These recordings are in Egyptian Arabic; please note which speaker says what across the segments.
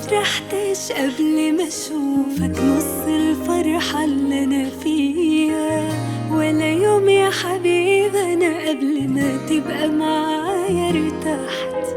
Speaker 1: فرحتش قبل ما اشوفك نص الفرحة اللي انا فيها ولا يوم يا حبيبي انا قبل ما تبقى معايا ارتحت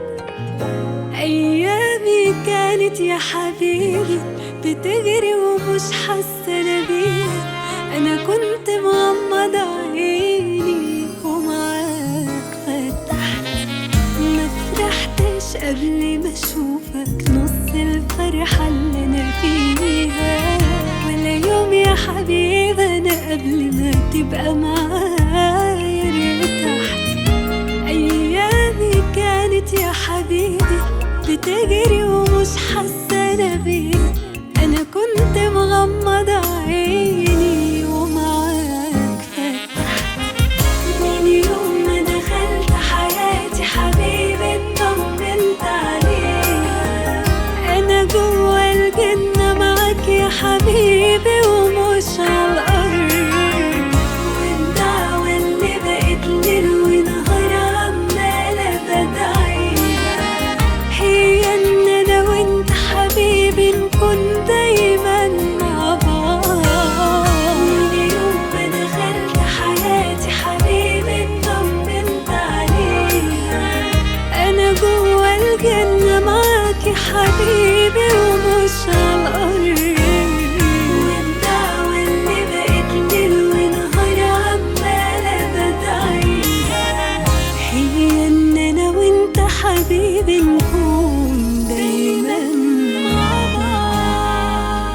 Speaker 1: ايامي كانت يا حبيبي بتجري ومش حاسه انا بيها انا كنت مغمضة عيني ومعاك فتحت ما فرحتش قبل ما اشوفك نص الفرحة اللي انا فيها ولا يوم يا حبيبي انا قبل ما تبقى معايا ارتحت ايامي كانت يا حبيبي بتجري ومش حاسه انا بيها انا كنت مغمضة عيني ومعاك فتحت من يوم ما دخلت حياتي حبيبي اطمنت عليها انا جوا الجنة معاك يا حبيبي ومش على الارض والدعوة اللي بقت ليل ونهار عمالة بدعيها هي ان انا وانت حبيبي نكون دايما مع بعض من يوم ما دخلت حياتي حبيبي اطمنت عليها انا جوا الجنة معاك يا حبيبي ومش على الارض والدعوة اللي بقت ليل ونهار عمالة بدعيها هي ان انا وانت حبيبي نكون دايما مع بعض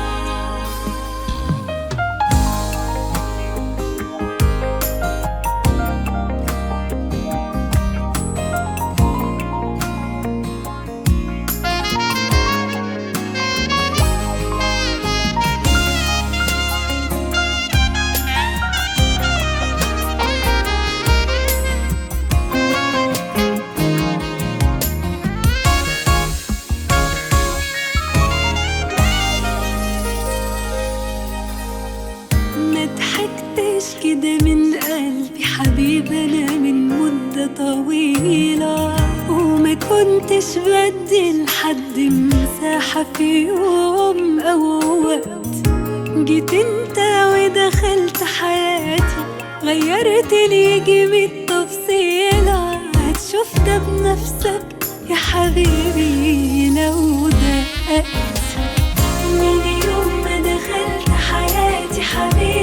Speaker 1: ما ضحكتش كده من قلبي حبيبي انا من مدة طويلة وما كنتش بدي لحد مساحة في يوم او وقت جيت انت ودخلت حياتي غيرت لي جيب التفصيلة هتشوف ده بنفسك يا حبيبي لو دققت من يوم ما دخلت حياتي حبيبي